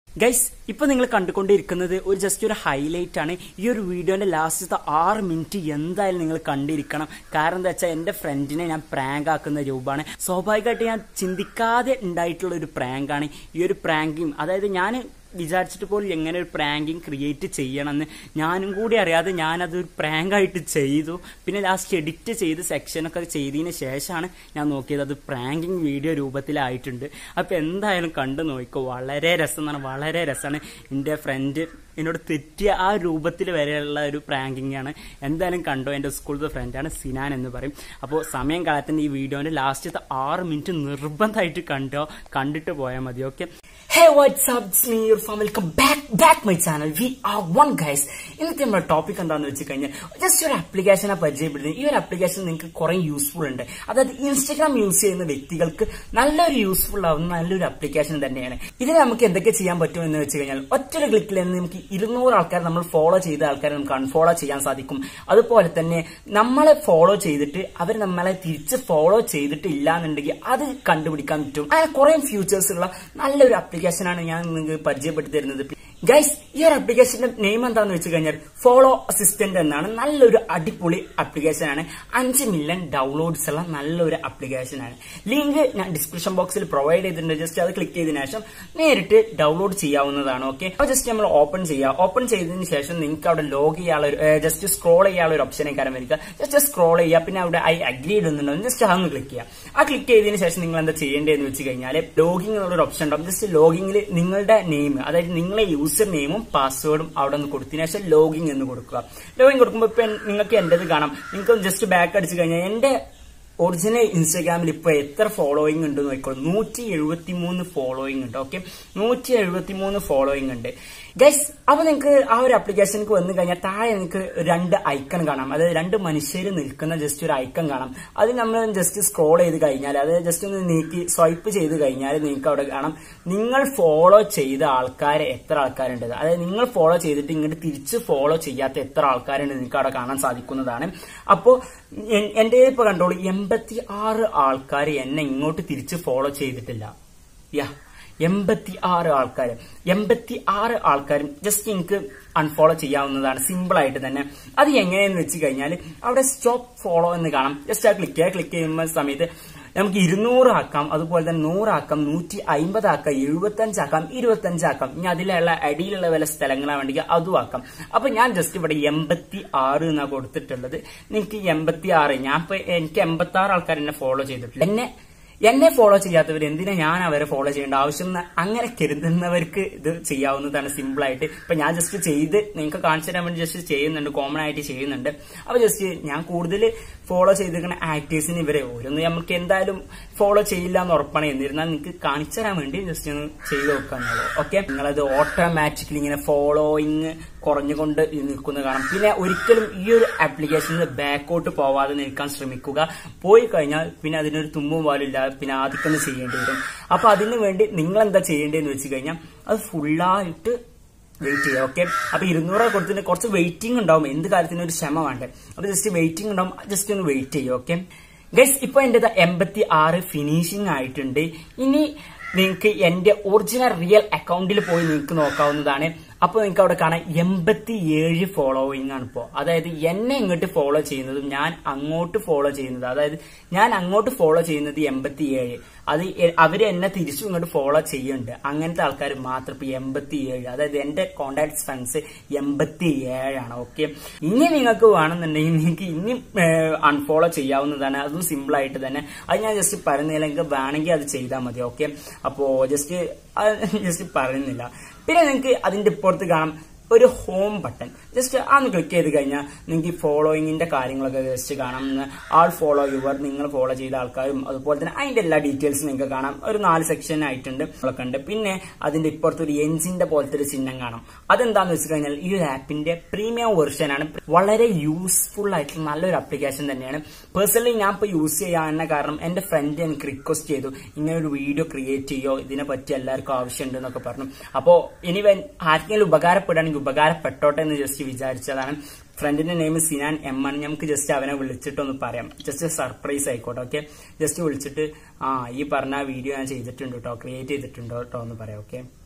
Guys ഇപ്പൊ നിങ്ങൾ കണ്ടുകൊണ്ടിരിക്കുന്നത് ഒരു ജസ്റ്റ് ഒരു ഹൈലൈറ്റ് ആണ് ഈ ഒരു വീഡിയോന്റെ ലാസ്റ്റത്തെ ആറ് മിനിറ്റ് എന്തായാലും നിങ്ങൾ കണ്ടിരിക്കണം കാരണം എന്താ വെച്ചാൽ എന്റെ ഫ്രണ്ടിനെ ഞാൻ പ്രാങ്ക് ആക്കുന്ന രൂപമാണ് സ്വാഭാവികമായിട്ട് ഞാൻ ചിന്തിക്കാതെ ഉണ്ടായിട്ടുള്ള ഒരു പ്രാങ്ക് ആണ് ഈ ഒരു പ്രാങ്കിങ് അതായത് ഞാൻ വിചാരിച്ചിട്ട് പോലും എങ്ങനെ ഒരു പ്രാങ്കിങ് ക്രിയേറ്റ് ചെയ്യണമെന്ന് ഞാനും കൂടി അറിയാതെ ഞാനത് ഒരു പ്രാങ്ക് ആയിട്ട് ചെയ്തു പിന്നെ ലാസ്റ്റ് എഡിറ്റ് ചെയ്ത് സെക്ഷനൊക്കെ ചെയ്തതിന് ശേഷമാണ് ഞാൻ നോക്കിയത് അത് പ്രാങ്കിങ് വീഡിയോ രൂപത്തിലായിട്ടുണ്ട് അപ്പൊ എന്തായാലും കണ്ടു നോക്കിക്കോ വളരെ രസം എന്നാണ് വളരെ രസമാണ് എൻ്റെ ഫ്രണ്ട് എന്നോട് തെറ്റിയ ആ രൂപത്തിൽ വരെയുള്ള ഒരു പ്രാങ്കിങ് ആണ് എന്തായാലും കണ്ടോ എൻ്റെ സ്കൂളിലത്തെ ഫ്രണ്ടാണ് സിനാൻ എന്ന് പറയും അപ്പോൾ സമയം കാലത്തിന്റെ ഈ വീഡിയോന്റെ ലാസ്റ്റത്തെ ആറ് മിനിറ്റ് നിർബന്ധമായിട്ട് കണ്ടോ കണ്ടിട്ട് പോയാൽ മതി okay hey what's up it's me your fam welcome back back my channel we are one guys ഇന്നത്തെ നമ്മുടെ ടോപ്പിക് എന്താണെന്ന് വെച്ച് കഴിഞ്ഞാൽ ജസ്റ്റ് ഒരു ആപ്ലിക്കേഷനെ പരിചയപ്പെടുന്നത് ഈ ഒരു ആപ്ലിക്കേഷൻ നിങ്ങൾക്ക് കുറെ യൂസ്ഫുൾ ഉണ്ട് അതായത് ഇൻസ്റ്റഗ്രാം യൂസ് ചെയ്യുന്ന വ്യക്തികൾക്ക് നല്ലൊരു യൂസ്ഫുൾ ആവുന്ന നല്ലൊരു ആപ്ലിക്കേഷൻ തന്നെയാണ് ഇതിൽ നമുക്ക് എന്തൊക്കെ ചെയ്യാൻ പറ്റും എന്ന് വെച്ച് കഴിഞ്ഞാൽ ഒറ്റൊരു ക്ലിക്കിൽ തന്നെ നമുക്ക് ഇരുന്നൂറ് ആൾക്കാർ നമ്മൾ ഫോളോ ചെയ്ത ആൾക്കാരെ നമുക്ക് അൺഫോളോ ചെയ്യാൻ സാധിക്കും അതുപോലെ തന്നെ നമ്മളെ ഫോളോ ചെയ്തിട്ട് അവർ നമ്മളെ തിരിച്ച് ഫോളോ ചെയ്തിട്ടില്ല എന്നുണ്ടെങ്കിൽ അത് കണ്ടുപിടിക്കാൻ പറ്റും അങ്ങനെ കുറെ ഫ്യൂച്ചേഴ്സ് ഉള്ള നല്ലൊരു ആപ്ലിക്കേഷനാണ് ഞാൻ നിങ്ങൾക്ക് പരിചയപ്പെടുത്തി തരുന്നത് ഗൈസ് ഈ ഒരു ആപ്ലിക്കേഷന്റെ നെയിം എന്താണെന്ന് വെച്ച് കഴിഞ്ഞാൽ ഫോളോ അസിസ്റ്റന്റ് എന്നാണ് നല്ലൊരു അടിപൊളി ആപ്ലിക്കേഷൻ ആണ് അഞ്ച് മില്യൺ ഡൗൺലോഡ്സ് ഉള്ള നല്ലൊരു ആപ്ലിക്കേഷൻ ആണ് ലിങ്ക് ഞാൻ ഡിസ്ക്രിപ്ഷൻ ബോക്സിൽ പ്രൊവൈഡ് ചെയ്തിട്ടുണ്ട് ജസ്റ്റ് അത് ക്ലിക്ക് ചെയ്തതിനു ശേഷം നേരിട്ട് ഡൗൺലോഡ് ചെയ്യാവുന്നതാണ് ഓക്കെ അപ്പോൾ ജസ്റ്റ് നമ്മൾ ഓപ്പൺ ചെയ്യുക ഓപ്പൺ ചെയ്തതിന് ശേഷം നിങ്ങൾക്ക് അവിടെ ലോഗ് ചെയ്യാനുള്ള ജസ്റ്റ് സ്ക്രോൾ ചെയ്യാനുള്ള ഒരു ഓപ്ഷനെ കാര്യം വരിക ജസ്റ്റ് സ്ക്രോൾ ചെയ്യുക പിന്നെ അവിടെ ഐ അഗ്രി ഇടുന്നുണ്ടോ ജസ്റ്റ് അതൊന്ന് ക്ലിക്ക് ചെയ്യുക ആ ക്ലിക്ക് ചെയ്തതിന് ശേഷം നിങ്ങൾ എന്താ ചെയ്യേണ്ടതെന്ന് വെച്ച് കഴിഞ്ഞാൽ ലോഗിംഗ് എന്നുള്ള ഒരു ഓപ്ഷൻ ഉണ്ടാവും ജസ്റ്റ് ലോഗിങ്ങിൽ നിങ്ങളുടെ നെയിം അതായത് നിങ്ങളെ യൂസർ നെയിമും പാസ്വേഡും അവിടെ നിന്ന് കൊടുത്തതിന് ശേഷം ലോഗിങ് എന്ന് കൊടുക്കുക ലോഗിങ് കൊടുക്കുമ്പോൾ ഇപ്പൊ നിങ്ങൾക്ക് എന്റേത് കാണാം നിങ്ങൾക്ക് ജസ്റ്റ് ബാക്ക് അടിച്ചു കഴിഞ്ഞാൽ എന്റെ ഒറിജിനൽ ഇൻസ്റ്റാഗ്രാമിൽ ഇപ്പൊ എത്ര ഫോളോയിങ് ഉണ്ട് നോക്കിക്കോളൂ നൂറ്റി എഴുപത്തി മൂന്ന് ഫോളോയിങ് ഉണ്ട് ഓക്കെ നൂറ്റി എഴുപത്തി മൂന്ന് ഫോളോയിങ് ഉണ്ട് ഗൈസ് അപ്പൊ നിങ്ങൾക്ക് ആ ഒരു ആപ്ലിക്കേഷനിലേക്ക് വന്നു കഴിഞ്ഞാൽ താഴെ നിങ്ങൾക്ക് രണ്ട് ഐക്കൺ കാണാം അതായത് രണ്ട് മനുഷ്യർ നിൽക്കുന്ന ജസ്റ്റ് ഒരു ഐക്കൺ കാണാം അത് നമ്മൾ ജസ്റ്റ് സ്ക്രോൾ ചെയ്ത് കഴിഞ്ഞാൽ അതായത് ജസ്റ്റ് ഒന്ന് നീക്കി സ്വൈപ്പ് ചെയ്ത് കഴിഞ്ഞാൽ നിങ്ങൾക്ക് അവിടെ കാണാം നിങ്ങൾ ഫോളോ ചെയ്ത ആൾക്കാർ എത്ര ആൾക്കാരുണ്ട് അതായത് നിങ്ങൾ ഫോളോ ചെയ്തിട്ട് ഇങ്ങോട്ട് തിരിച്ച് ഫോളോ ചെയ്യാത്ത എത്ര ആൾക്കാരുണ്ട് നിങ്ങൾക്ക് അവിടെ കാണാൻ സാധിക്കുന്നതാണ് അപ്പോൾ എന്റെ ഇപ്പൊ കണ്ടോളൂ എൺപത്തി ആറ് ആൾക്കാർ എന്നെ ഇങ്ങോട്ട് തിരിച്ച് ഫോളോ ചെയ്തിട്ടില്ല യാ എൺപത്തി ആറ് ആൾക്കാർ എൺപത്തി ആറ് ആൾക്കാരും ജസ്റ്റ് എനിക്ക് അൺഫോളോ ചെയ്യാവുന്നതാണ് സിമ്പിൾ ആയിട്ട് തന്നെ അത് എങ്ങനെയെന്ന് വെച്ച് കഴിഞ്ഞാൽ അവിടെ സ്റ്റോപ്പ് ഫോളോ എന്ന് കാണാം ജസ്റ്റ് ആ ക്ലിക്ക് ചെയ്യുക ക്ലിക്ക് ചെയ്യുന്ന സമയത്ത് നമുക്ക് ഇരുന്നൂറ് ആക്കാം അതുപോലെ തന്നെ നൂറാക്കാം നൂറ്റി അമ്പതാക്കാം എഴുപത്തഞ്ചാക്കാം ഇരുപത്തഞ്ചാക്കാം ഇനി അതിലുള്ള അടിയിലുള്ള വല്ല സ്ഥലങ്ങളാണെങ്കിൽ അതും ആക്കാം അപ്പൊ ഞാൻ ജസ്റ്റ് ഇവിടെ എൺപത്തി ആറ് എന്നാ കൊടുത്തിട്ടുള്ളത് നിങ്ങൾക്ക് എൺപത്തി ആറ് ഞാൻ ഇപ്പൊ എനിക്ക് എൺപത്തി ആറ് ആൾക്കാർ എന്നെ ഫോളോ ചെയ്തിട്ടില്ല എന്നെ എന്നെ ഫോളോ ചെയ്യാത്തവർ എന്തിനാ ഞാൻ അവരെ ഫോളോ ചെയ്യേണ്ട ആവശ്യം അങ്ങനെ കരുതുന്നവർക്ക് ഇത് ചെയ്യാവുന്നതാണ് സിമ്പിൾ ആയിട്ട് ഇപ്പൊ ഞാൻ ജസ്റ്റ് ചെയ്ത് നിങ്ങൾക്ക് കാണിച്ചു തരാൻ വേണ്ടി ജസ്റ്റ് ചെയ്യുന്നുണ്ട് കോമൺ ആയിട്ട് ചെയ്യുന്നുണ്ട് അപ്പൊ ജസ്റ്റ് ഞാൻ കൂടുതൽ ഫോളോ ചെയ്തിരിക്കുന്ന ആക്ടേഴ്സിന് ഇവരെ ഓരോന്ന് നമുക്ക് എന്തായാലും ഫോളോ ചെയ്യില്ല എന്ന് ഉറപ്പാണ് എന്നിരുന്നാൽ നിങ്ങൾക്ക് കാണിച്ചു തരാൻ വേണ്ടി ജസ്റ്റ് ഒന്ന് ചെയ്ത് നോക്കാന്നുള്ളൂ ഓക്കെ നിങ്ങളത് ഓട്ടോമാറ്റിക്കലി ഇങ്ങനെ ഫോളോയിങ് കുറഞ്ഞുകൊണ്ട് നിൽക്കുന്ന കാണാം പിന്നെ ഒരിക്കലും ഈ ഒരു ആപ്ലിക്കേഷനിൽ ബാക്കോട്ട് പോവാതെ നിൽക്കാൻ ശ്രമിക്കുക പോയി കഴിഞ്ഞാൽ പിന്നെ അതിനൊരു തുമ്പും പാലില്ല പിന്നെ ആദ്യം ചെയ്യേണ്ടി വരും അപ്പൊ അതിനു വേണ്ടി നിങ്ങൾ എന്താ ചെയ്യേണ്ടതെന്ന് വെച്ച് കഴിഞ്ഞാൽ അത് ഫുള്ളായിട്ട് വെയിറ്റ് ചെയ്യുക ഓക്കെ അപ്പൊ ഇരുന്നൂറ് കൊടുത്തിട്ട് കുറച്ച് വെയിറ്റിംഗ് ഉണ്ടാവും എന്ത് കാര്യത്തിനും ഒരു ക്ഷമ വേണ്ടേ അപ്പൊ ജസ്റ്റ് വെയിറ്റിംഗ് ഉണ്ടാവും ജസ്റ്റ് ഒന്ന് വെയിറ്റ് ചെയ്യുക ഓക്കെ ഗൈസ് ഇപ്പൊ എന്റെ എൺപത്തി ആറ് ഫിനിഷിംഗ് ആയിട്ടുണ്ട് ഇനി നിങ്ങൾക്ക് എന്റെ ഒറിജിനൽ റിയൽ അക്കൗണ്ടിൽ പോയി നിങ്ങൾക്ക് നോക്കാവുന്നതാണ് അപ്പൊ നിങ്ങൾക്ക് അവിടെ കാണാം എൺപത്തി ഏഴ് ഫോളോവിംഗ് ആണ് ഇപ്പോ അതായത് എന്നെ ഇങ്ങോട്ട് ഫോളോ ചെയ്യുന്നതും ഞാൻ അങ്ങോട്ട് ഫോളോ ചെയ്യുന്നത് അതായത് ഞാൻ അങ്ങോട്ട് ഫോളോ ചെയ്യുന്നത് എൺപത്തി ഏഴ് അത് അവര് എന്നെ തിരിച്ചും ഇങ്ങോട്ട് ഫോളോ ചെയ്യുന്നുണ്ട് അങ്ങനത്തെ ആൾക്കാർ മാത്രം ഇപ്പൊ എൺപത്തി ഏഴ് അതായത് എന്റെ കോണ്ടാക്ട് ഫ്രണ്ട്സ് എൺപത്തി ഏഴാണ് ഓക്കെ ഇനി നിങ്ങൾക്ക് വേണമെന്നുണ്ടെങ്കിൽ നിങ്ങൾക്ക് ഇനി അൺഫോളോ ചെയ്യാവുന്നതാണ് അതും സിമ്പിൾ ആയിട്ട് തന്നെ അത് ഞാൻ ജസ്റ്റ് പറയുന്നില്ല നിങ്ങൾക്ക് വേണമെങ്കിൽ അത് ചെയ്താൽ മതി ഓക്കെ അപ്പോ ജസ്റ്റ് ജസ്റ്റ് പറയുന്നില്ല പിന്നെ നിങ്ങൾക്ക് അതിന്റെ ഇപ്പുറത്ത് കാണാം ഒരു ഹോം ബട്ടൺ ജസ്റ്റ് അന്ന് ക്ലിക്ക് ചെയ്ത് കഴിഞ്ഞാൽ നിങ്ങൾക്ക് ഫോളോയിങ്ങിന്റെ കാര്യങ്ങളൊക്കെ ജസ്റ്റ് കാണാം ആൾ ഫോളോ യുവർ നിങ്ങൾ ഫോളോ ചെയ്ത ആൾക്കാരും അതുപോലെ തന്നെ അതിന്റെ എല്ലാ ഡീറ്റെയിൽസും നിങ്ങൾക്ക് കാണാം ഒരു നാല് സെക്ഷൻ ആയിട്ടുണ്ട് ഒക്കെ ഉണ്ട് പിന്നെ അതിന്റെ ഇപ്പുറത്ത് ഒരു എൻജിന്റെ പോലത്തെ ഒരു ചിഹ്നം കാണാം അതെന്താന്ന് വെച്ച് കഴിഞ്ഞാൽ ഈ ഒരു ആപ്പിന്റെ പ്രീമിയം വെർഷൻ ആണ് വളരെ യൂസ്ഫുൾ ആയിട്ടുള്ള നല്ലൊരു ആപ്ലിക്കേഷൻ തന്നെയാണ് പേഴ്സണലി ഞാൻ ഇപ്പോൾ യൂസ് ചെയ്യാൻ കാരണം എന്റെ ഫ്രണ്ട് എനിക്ക് റിക്വസ്റ്റ് ചെയ്തു ഇങ്ങനെ ഒരു വീഡിയോ ക്രിയേറ്റ് ചെയ്യോ ഇതിനെ പറ്റി എല്ലാവർക്കും ആവശ്യമുണ്ട് എന്നൊക്കെ പറഞ്ഞു അപ്പോൾ ഇനി ആർക്കെങ്കിലും ഉപകാരപ്പെടുകയാണെങ്കിൽ ഉപകാരപ്പെട്ടോട്ടെ എന്ന് ജസ്റ്റ് വിചാരിച്ചതാണ് ഫ്രണ്ടിന്റെ നെയിം സിനാൻ എം ആണ് നമുക്ക് ജസ്റ്റ് അവനെ വിളിച്ചിട്ടൊന്ന് പറയാം ജസ്റ്റ് സർപ്രൈസ് ആയിക്കോട്ടെ ഓക്കെ ജസ്റ്റ് വിളിച്ചിട്ട് ആ ഈ പറഞ്ഞ വീഡിയോ ഞാൻ ചെയ്തിട്ടുണ്ട് കേട്ടോ ക്രിയേറ്റ് ചെയ്തിട്ടുണ്ട് കേട്ടോ എന്ന് പറയാം ഓക്കെ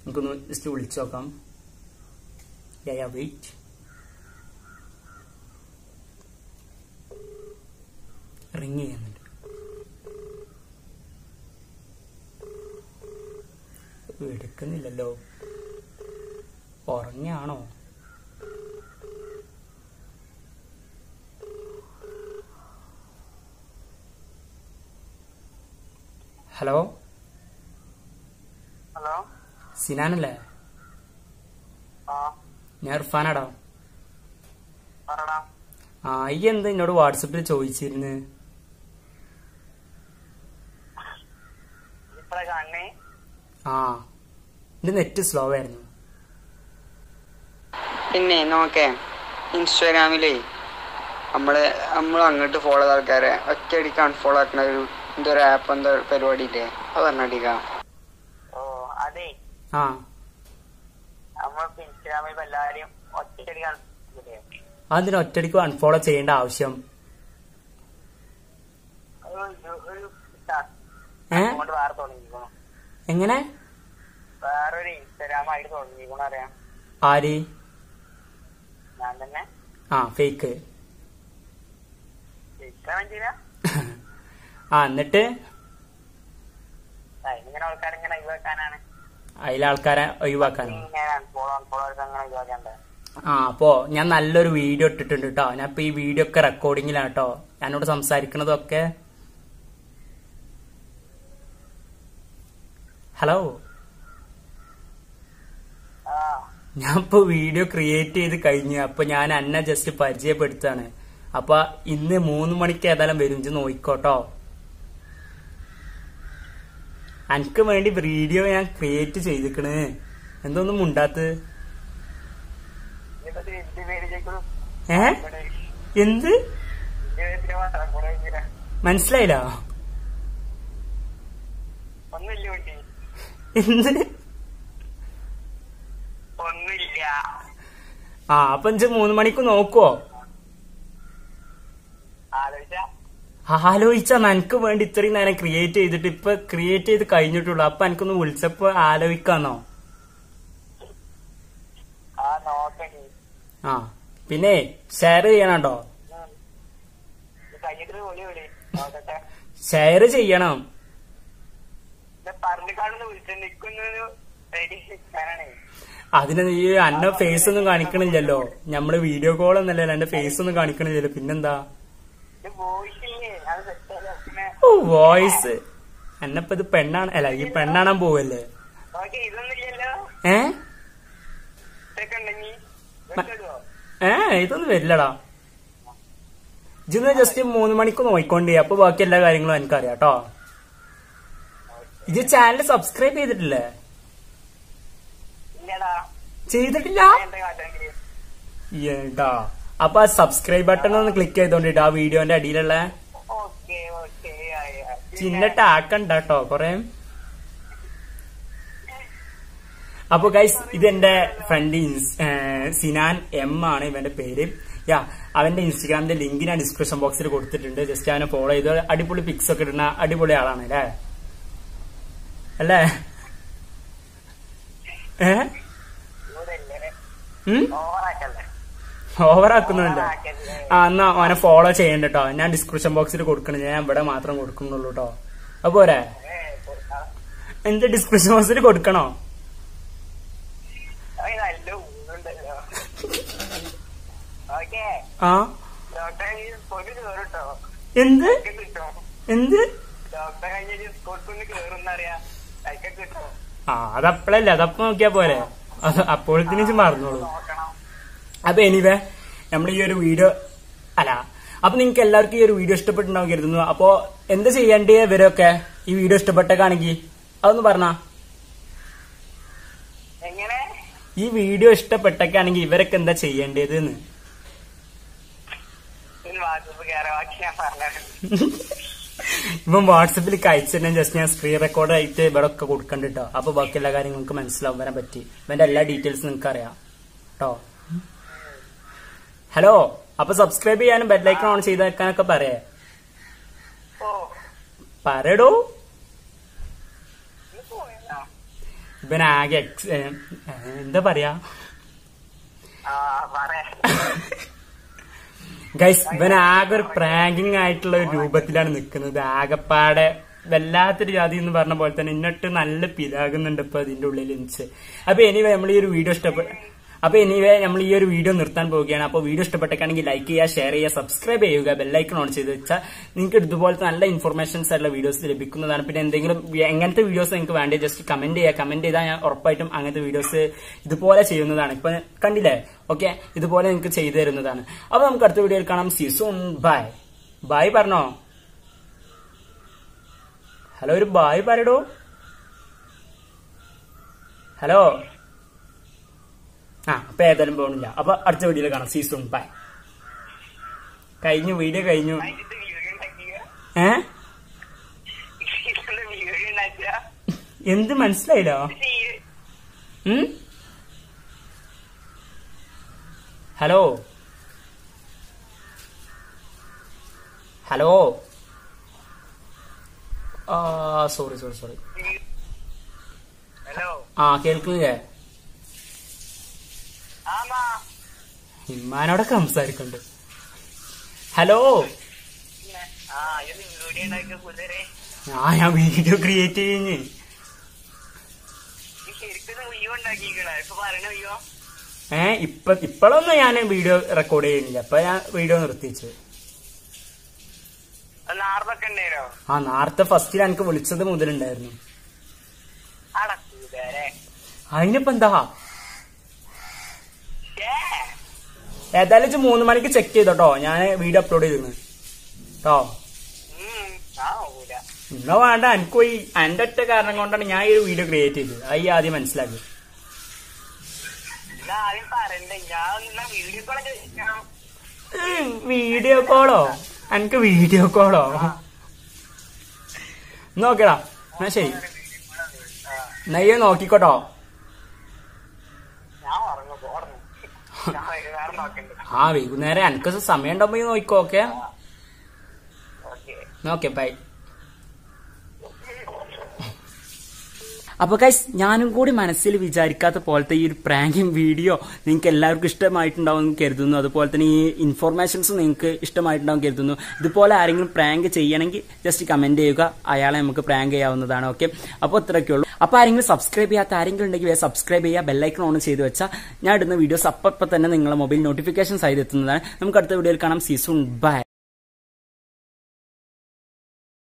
നമുക്കൊന്ന് ജസ്റ്റ് വിളിച്ചു നോക്കാം യാ വെയിറ്റ് റിങ് ചെയ്യുന്നുണ്ട് എടുക്കുന്നില്ലല്ലോ ഉറങ്ങാണോ ഹലോ ഹലോ സിനാനല്ലേ ആ ഞാൻ ഇർഫാനാടാ പറടാ ആ ഈ എന്താ എന്നോട് വാട്സപ്പിൽ ചോദിച്ചിരുന്നു ഇപ്പഴാ കാണണേ ആ എന്റെ നെറ്റ് സ്ലോ ആയിരുന്നു പിന്നെ നോക്കേ ഇൻസ്റ്റാഗ്രാമിലേ നമ്മള് നമ്മൾ അങ്ങോട്ട് ഫോളോ ചെയ്ത ആൾക്കാരെ ഒറ്റയടിക്ക് അൺഫോളോ ആക്കുന്ന ഒരു എന്തോ ഒരു ആപ്പ് എന്തോ ഒരു പരിപാടി ഇല്ലേ അത് പറഞ്ഞടിക്കാം ഓ അതെ ആ നമ്മളിപ്പോ ഇൻസ്റ്റാഗ്രാമിൽ ഇപ്പൊ എല്ലാരെയും ഒറ്റയടി കാണില്ലേ അതിന് ഒറ്റടിക്ക് അൺഫോളോ ചെയ്യേണ്ട ആവശ്യം ഒരു ഒരു ഇതാ, ഏ അങ്ങോട്ട് വേറെ തുടങ്ങിക്കണു എങ്ങനെ വേറൊരു ഇൻസ്റ്റാഗ്രാം ആയിട്ട് തുടങ്ങിക്കണു അറിയാം ആര് ഞാൻ തന്നെ ആ ഫേക്ക് ജയിക്കാൻ വേണ്ടിയില്ല ആ എന്നിട്ട് അതിനിങ്ങനെ ആൾക്കാരിങ്ങനെ ഒഴിവാക്കാനാണ് അതിലെ ആൾക്കാരെ ഒഴിവാക്കാനോ ഇങ്ങനെ അൺഫോളോ അൺഫോളോ അങ്ങനെ ഒഴിവാക്കണ്ടേ ആ അപ്പോ ഞാൻ നല്ലൊരു വീഡിയോ ഇട്ടിട്ടുണ്ട് കേട്ടോ ഞാൻ ഇപ്പൊ ഈ വീഡിയോ ഒക്കെ റെക്കോർഡിങ്ങിലാണ് കേട്ടോ ഞാനോട് സംസാരിക്കണതൊക്കെ ഹലോ ആ ഞാൻ ഇപ്പൊ വീഡിയോ ക്രിയേറ്റ് ചെയ്ത് കഴിഞ്ഞു അപ്പൊ ഞാൻ അന്നെ ജസ്റ്റ് പരിചയപ്പെടുത്താണ് അപ്പൊ ഇന്ന് മൂന്ന് മണിക്ക് ഏതായാലും വരും ഇജ്ജ് നോയിക്കോട്ടോ എനിക്ക് വേണ്ടി വീഡിയോ ഞാൻ ക്രിയേറ്റ് ചെയ്തിക്കണ് എന്തൊന്നും മുണ്ടാത്ത് ഇനിയിപ്പോ ഇത് എന്റെ പേര് ജയിക്കണം ഏ എന്ത് എന്റെ പേര് കൂടെ മനസ്സിലായില്ല ഒന്നുമില്ല കുട്ടി എന്തിന് ഒന്നുമില്ല ആ അപ്പൊ ഇജ്ജ് മൂന്ന് മണിക്ക് നോക്കുവോ ആലോചിച്ച ആലോചിച്ച നനക്ക് വേണ്ടി ഇത്രയും നേരം ക്രിയേറ്റ് ചെയ്തിട്ട് ഇപ്പൊ ക്രിയേറ്റ് ചെയ്ത് കഴിഞ്ഞിട്ടുള്ളൂ അപ്പൊ എനിക്കൊന്ന് വിളിച്ചപ്പോ ആലോചിക്കാന്നോ ആ നോക്കണി ആ പിന്നെ ഷെയർ ചെയ്യണട്ടോ കഴിഞ്ഞിട്ട് വിളി വിളി നോക്കട്ടെ ഷെയർ ചെയ്യണം ഇത് പറഞ്ഞിക്കാണെന്ന് വിളിച്ചിട്ട് നിൽക്കുന്നത് റെഡി നിൽക്കാനാണ് അതിന് നീ അന്ന ഫേസ് ഒന്നും കാണിക്കണില്ലല്ലോ നമ്മള് വീഡിയോ കോൾ ഒന്നല്ലല്ലോ എന്റെ ഫേസ് ഒന്നും കാണിക്കണില്ലല്ലോ പിന്നെന്താ ഇത് വോയിസ് ഇല്ലേ അത് സെറ്റ് ഓ വോയിസ് എന്നപ്പോ ഇത് പെണ്ണാണ് അല്ല ഈ പെണ്ണാണാൻ പോവല്ലേ ഓക്കെ ഇതൊന്നും ഇല്ലല്ലോ ഏ ഇതൊക്കെ ഉണ്ടെങ്കി വെച്ചിടുവോ ഏ ഇതൊന്നും വരില്ലടാ ഇജിന്ന് ജസ്റ്റ് മൂന്ന് മണിക്ക് നോയിക്കൊണ്ടേ അപ്പൊ ബാക്കി എല്ലാ കാര്യങ്ങളും എനിക്കറിയാം കേട്ടോ ഇത് ചാനൽ സബ്സ്ക്രൈബ് ചെയ്തിട്ടില്ലേ ഇല്ലടാ ചെയ്തിട്ടില്ല എന്താ കാട്ടെങ്കിൽ ഏട്ടാ അപ്പൊ ആ സബ്സ്ക്രൈബ് ബട്ടൺ ഒന്ന് ക്ലിക്ക് ചെയ്തോണ്ടിട്ട് ആ വീഡിയോന്റെ അടിയിലുള്ള ഓക്കെ ഓക്കെ ചിന്നിട്ട് ആക്കണ്ട കേട്ടോ കൊറേ അപ്പൊ ഗൈസ് ഇതെന്റെ ഫ്രണ്ട് സിനാൻ എം ആണ് ഇവന്റെ പേര് യാ അവന്റെ ഇൻസ്റ്റഗ്രാമിന്റെ ലിങ്ക് ഞാൻ ഡിസ്ക്രിപ്ഷൻ ബോക്സിൽ കൊടുത്തിട്ടുണ്ട് ജസ്റ്റ് അവനെ ഫോളോ ചെയ്ത് അടിപൊളി പിക്സ് ഒക്കെ ഇടുന്ന അടിപൊളി ആളാണ് അല്ലേ അല്ലേ ഏ ഇവിടെയല്ലേ ഉം ഓവറാക്കല്ലേ ഓവറാക്കുന്നുണ്ട് ആ എന്നാ അവനെ ഫോളോ ചെയ്യണ്ട കേട്ടോ ഞാൻ ഡിസ്ക്രിപ്ഷൻ ബോക്സിൽ കൊടുക്കണം ഞാൻ ഇവിടെ മാത്രം കൊടുക്കുന്നുള്ളൂ കേട്ടോ അപ്പൊ പോരെ ഏ കൊടുക്കാം എന്റെ ഡിസ്ക്രിപ്ഷൻ ബോക്സിൽ കൊടുക്കണോ അത് നല്ല ഊന്നുണ്ടല്ലോ ഓക്കെ ആ ഡോക്ടറെ സ്കൂളിൽ കയറുട്ടോ എന്ത് കിട്ടും എന്ത് ഡോക്ടറെ കഴിഞ്ഞ സ്കൂളിൽ കയറുന്നറിയാം കൈക്കൊക്കെ കിട്ടും ആ അതപ്പഴല്ലേ അതപ്പോ നോക്കിയാ പോരെ അത് അപ്പോഴത്തേനും ഇജ്ജ് മറന്നോളൂ നോക്കണം അപ്പൊ എനിവേ നമ്മൾ ഈ ഒരു വീഡിയോ അല്ല അപ്പൊ നിങ്ങൾക്ക് എല്ലാവർക്കും ഈ ഒരു വീഡിയോ ഇഷ്ടപ്പെട്ടുണ്ടാവും കരുതുന്നു അപ്പോ എന്ത് ചെയ്യേണ്ടി ഇവരൊക്കെ ഈ വീഡിയോ ഇഷ്ടപ്പെട്ടേക്കാണെങ്കിൽ അതൊന്ന് പറഞ്ഞാ എങ്ങനെ ഈ വീഡിയോ ഇഷ്ടപ്പെട്ടേക്കാണെങ്കിൽ ഇവരൊക്കെ എന്താ ചെയ്യേണ്ടത് എന്ന് ഇന്ന് വാട്സപ്പ് കയറി ബാക്കി ഞാൻ പറഞ്ഞു ഇപ്പം വാട്സപ്പിൽ അയച്ചിട്ടുണ്ടെങ്കിൽ ജസ്റ്റ് ഞാൻ സ്ക്രീൻ റെക്കോർഡ് ആയിട്ട് ഇവിടെ ഒക്കെ കൊടുക്കണ്ട കേട്ടോ അപ്പൊ ബാക്കി എല്ലാ കാര്യങ്ങളും നിങ്ങൾക്ക് മനസ്സിലാവും വരാൻ പറ്റി ഇവന്റെ എല്ലാ ഡീറ്റെയിൽസും നിങ്ങൾക്ക് അറിയാം കേട്ടോ ഹലോ അപ്പൊ സബ്സ്ക്രൈബ് ചെയ്യാനും ബെല്ലൈക്കൺ ഓൺ ചെയ്ത് വെക്കാനൊക്കെ പറയേ ഓ പറയടോ നീ പോയതാ ഇവൻ ആകെ എക്സ് ഏ, എന്താ പറയാ ആ പറ ഗൈസ് ഇവൻ ആകെ ഒരു പ്രാങ്കിങ് ആയിട്ടുള്ള ഒരു രൂപത്തിലാണ് നിൽക്കുന്നത് ആകപ്പാടെ വല്ലാത്തൊരു ജാതി എന്ന് പറഞ്ഞ പോലെ തന്നെ എന്നിട്ട് നല്ല പിതാകുന്നുണ്ട് ഇപ്പൊ അതിന്റെ ഉള്ളിൽ എനിക്ക് അപ്പൊ എനിവേ നമ്മൾ ഈ ഒരു വീഡിയോ ഇഷ്ടപ്പെട്ട അപ്പൊ എനിവേ നമ്മൾ ഈ ഒരു വീഡിയോ നിർത്താൻ പോവുകയാണ് അപ്പോൾ വീഡിയോ ഇഷ്ടപ്പെട്ടൊക്കെയാണെങ്കിൽ ലൈക്ക് ചെയ്യുക ഷെയർ ചെയ്യുക സബ്സ്ക്രൈബ് ചെയ്യുക ബെല്ലൈക്കൺ ഓൺ ചെയ്ത് വെച്ചാൽ നിങ്ങൾക്ക് ഇതുപോലത്തെ നല്ല ഇൻഫർമേഷൻസ് ആയിട്ടുള്ള വീഡിയോസ് ലഭിക്കുന്നതാണ് പിന്നെ എന്തെങ്കിലും എങ്ങനത്തെ വീഡിയോസ് നിങ്ങൾക്ക് വേണ്ടി ജസ്റ്റ് കമന്റ് ചെയ്യുക കമന്റ് ചെയ്താൽ ഞാൻ ഉറപ്പായിട്ടും അങ്ങനത്തെ വീഡിയോസ് ഇതുപോലെ ചെയ്യുന്നതാണ് ഇപ്പൊ കണ്ടില്ലേ ഓക്കെ ഇതുപോലെ നിങ്ങൾക്ക് ചെയ്തു തരുന്നതാണ് അപ്പൊ നമുക്ക് അടുത്ത വീഡിയോയിൽ കാണാം സീസൺ ബൈ ബൈ പറഞ്ഞോ ഹലോ ഒരു ബായ് പറയടോ ഹലോ ആ അപ്പൊ ഏതായാലും പോകണില്ല അപ്പൊ അടുത്ത വീഡിയോയിൽ കാണാം സീസൺ ബൈ കഴിഞ്ഞു വീഡിയോ കഴിഞ്ഞു ഇതിന്റെ വീഡിയോ ഉണ്ടാക്കിയ ഏ ഇതിന്റെ വീഡിയോ ഉണ്ടാക്കിയ എന്ത് മനസ്സിലായില്ലോ ഉം? ഹലോ ഹലോ ആ സോറി സോറി സോറി ഹലോ ആ കേൾക്കുന്നില്ലേ ആമാ ഇമ്മാനോടൊക്കെ സംസാരിക്കുന്നുണ്ട് ഹലോ ആ ഇത് വീഡിയോ ഉണ്ടാക്കിയ കുതിരെ ആ ഞാൻ വീഡിയോ ക്രിയേറ്റ് കഴിഞ്ഞ് ഈ ശരിക്കും വീഡിയോ ഉണ്ടാക്കിക്കണ ഇപ്പൊ പറയണ വീഡിയോ ഏ ഇപ്പൊ ഇപ്പോഴൊന്നും ഞാൻ വീഡിയോ റെക്കോർഡ് ചെയ്യുന്നില്ല അപ്പൊ ഞാൻ വീഡിയോ നിർത്തിച്ചു നാർന്നൊക്കെ ഉണ്ടായിരുന്നോ ആ നേരത്തെ ഫസ്റ്റിൽ എനിക്ക് വിളിച്ചത് മുതലുണ്ടായിരുന്നു ആടാ കുതിരെ അതിനിപ്പോ എന്താ ഏ ഏതായാലും ഇജ്ജ് മൂന്ന് മണിക്ക് ചെക്ക് ചെയ്തോട്ടോ ഞാൻ വീഡിയോ അപ്ലോഡ് ചെയ്തിരുന്നു കേട്ടോ ഉം ആ പോകൂല ഇന്ന വേണ്ട എനിക്ക് പോയി എന്റെ ഒറ്റ കാരണം കൊണ്ടാണ് ഞാൻ ഈ ഒരു വീഡിയോ ക്രിയേറ്റ് ചെയ്തത് അത് ഈ ആദ്യം മനസ്സിലാക്കി ഇത് ആദ്യം പറയണ്ടേ ഞാൻ എന്നാ വീഡിയോ കോളൊക്കെ ചെയ്യണം. വീഡിയോ കോളോ എനിക്ക് വീഡിയോ കോളോ നോക്കടാ എന്നാ ശരി ആ, നെയ്യ നോക്കിക്കോട്ടോ ഞാൻ ഉറങ്ങും ഉറങ്ങും ഞാൻ വൈകുന്നേരം നോക്കണ്ട് ആ വൈകുന്നേരം എനിക്ക് സമയം ഉണ്ടാകുമ്പോ ഈ നോക്കിക്കോ ഓക്കെ ഓക്കെ ഓക്കെ ബൈ അപ്പൊ ഗൈസ് ഞാനും കൂടി മനസ്സിൽ വിചാരിക്കാത്ത പോലത്തെ ഈ ഒരു പ്രാങ്കിങ് വീഡിയോ നിങ്ങൾക്ക് എല്ലാവർക്കും ഇഷ്ടമായിട്ടുണ്ടാവും എന്ന് കരുതുന്നു അതുപോലെ തന്നെ ഈ ഇൻഫോർമേഷൻസ് നിങ്ങൾക്ക് ഇഷ്ടമായിട്ടുണ്ടാവും കരുതുന്നു ഇതുപോലെ ആരെങ്കിലും പ്രാങ്ക് ചെയ്യണമെങ്കിൽ ജസ്റ്റ് കമന്റ് ചെയ്യുക അയാളെ നമുക്ക് പ്രാങ്ക് ചെയ്യാവുന്നതാണ് ഓക്കെ അപ്പോൾ ഇത്രയൊക്കെ ഉള്ളൂ അപ്പോൾ ആരെങ്കിലും സബ്സ്ക്രൈബ് ചെയ്യാത്ത ആരെങ്കിലും ഉണ്ടെങ്കിൽ സബ്സ്ക്രൈബ് ചെയ്യുക ബെല്ലൈക്കൺ ഓൺ ചെയ്ത് വെച്ചാൽ ഞാൻ ഇടുന്ന വീഡിയോസ് അപ്പം തന്നെ നിങ്ങളുടെ മൊബൈൽ നോട്ടിഫിക്കേഷൻസ് ആയി എത്തുന്നതാണ് നമുക്ക് അടുത്ത വീഡിയോയിൽ കാണാം സീസൺ ബൈ